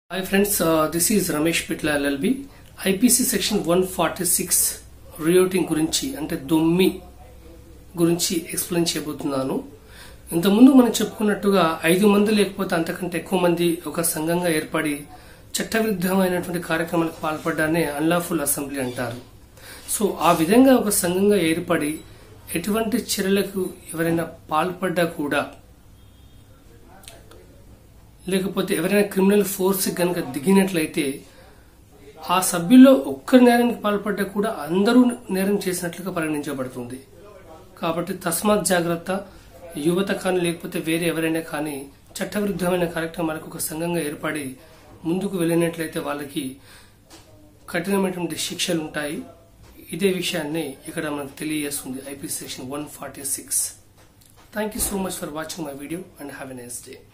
Hi friends, uh, this is Ramesh Pitla LLB. IPC section one forty six rioting గురించి అంటే దొమ్మి గురించి explain చేయబోతున్నాను ఇంతకుముందు మనం చెప్పుకున్నట్టుగా ఐదు మంది లేకపోతే అంతకంటే ఎక్కువ మంది ఒక సంఘంగా ఏర్పడి చట్టవిరుద్ధమైనటువంటి కార్యక్రమాలకు పాల్పడ్డానే అన్లాఫుల్ అసెంబ్లీ అంటారు సో ఆ విధంగా ఒక సంఘంగా ఏర్పడి ఎటువంటి చర్యలకు ఎవరైనా పాల్పడ్డా కూడా లేకపోతే ఎవరైనా క్రిమినల్ ఫోర్స్ కనుక దిగినట్లయితే ఆ సభ్యుల్లో ఒక్కరి నేరానికి పాల్పడ్డా కూడా అందరూ నేరం చేసినట్లుగా పరిగణించబడుతుంది కాబట్టి తస్మాత్ జాగ్రత్త యువత కానీ లేకపోతే వేరే ఎవరైనా కానీ చట్టవిరుద్ధమైన కార్యక్రమాలకు ఒక సంఘంగా ఏర్పడి ముందుకు వెళ్ళినట్లయితే వాళ్ళకి కఠినమైనటువంటి శిక్షలు ఉంటాయి ఇదే విషయాన్ని ఇక్కడ మనకు తెలియజేస్తుంది IP section one forty six thank you so much for watching my video and have a nice day